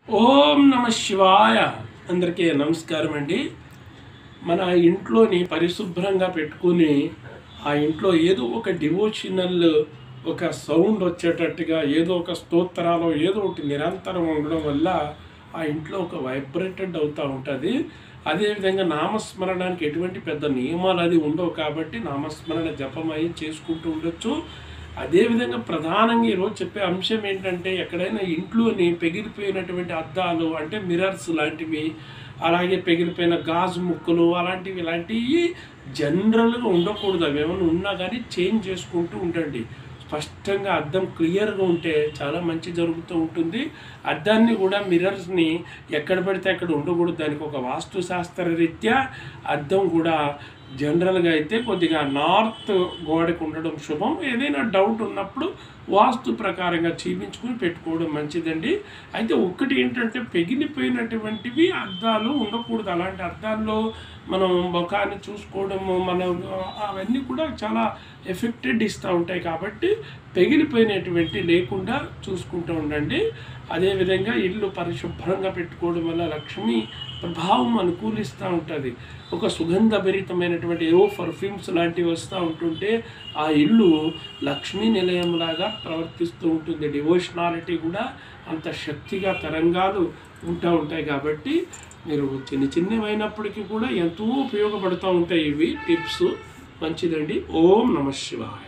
ఓం నమ శివాయ అందరికీ నమస్కారం అండి మన ఇంట్లోని పరిశుభ్రంగా పెట్టుకుని ఆ ఇంట్లో ఏదో ఒక డివోషనల్ ఒక సౌండ్ వచ్చేటట్టుగా ఏదో ఒక స్తోత్రాలు ఏదో ఒకటి నిరంతరం ఉండడం వల్ల ఆ ఇంట్లో ఒక వైబ్రేటెడ్ అవుతూ ఉంటుంది అదేవిధంగా నామస్మరణానికి ఎటువంటి పెద్ద నియమాలు అది ఉండవు కాబట్టి నామస్మరణ జపం అయి చేసుకుంటూ ఉండొచ్చు అదేవిధంగా ప్రధానంగా ఈరోజు చెప్పే అంశం ఏంటంటే ఎక్కడైనా ఇంట్లోని పెగిలిపోయినటువంటి అద్దాలు అంటే మిరర్స్ లాంటివి అలాగే పెగిలిపోయిన గాజు ముక్కలు అలాంటివి ఇలాంటివి జనరల్గా ఉండకూడదు అవి ఏమైనా ఉన్నా కానీ చేంజ్ చేసుకుంటూ ఉండండి స్పష్టంగా అద్దం క్లియర్గా ఉంటే చాలా మంచి జరుగుతూ ఉంటుంది అద్దాన్ని కూడా మిర్రర్స్ని ఎక్కడ పడితే అక్కడ ఉండకూడదు దానికి ఒక వాస్తు శాస్త్ర రీత్యా అద్దం కూడా జనరల్గా అయితే కొద్దిగా నార్త్ గోడకు ఉండడం శుభం ఏదైనా డౌట్ ఉన్నప్పుడు వాస్తు ప్రకారంగా చూపించుకుని పెట్టుకోవడం మంచిదండి అయితే ఒక్కటి ఏంటంటే పెగిలిపోయినటువంటివి అద్దాలు ఉండకూడదు అలాంటి అద్దాల్లో మనం ముఖాన్ని చూసుకోవడము మనం అవన్నీ కూడా చాలా ఎఫెక్టెడ్ ఇస్తూ ఉంటాయి కాబట్టి పెగిలిపోయినటువంటి లేకుండా చూసుకుంటూ ఉండండి అదేవిధంగా ఇల్లు పరిశుభ్రంగా పెట్టుకోవడం వల్ల లక్ష్మి ప్రభావం అనుకూలిస్తూ ఉంటుంది ఒక సుగంధభరితమైనటువంటి ఏవో పర్ఫ్యూమ్స్ లాంటివి వస్తూ ఉంటుంటే ఆ ఇల్లు లక్ష్మీ నిలయంలాగా ప్రవర్తిస్తూ ఉంటుంది డివోషనాలిటీ కూడా అంత శక్తిగా తరంగాలు ఉంటూ ఉంటాయి కాబట్టి మీరు చిన్న చిన్నవైనప్పటికీ కూడా ఎంతో ఉపయోగపడుతూ ఉంటాయి ఇవి టిప్స్ మంచిదండి ఓం నమ శివాయ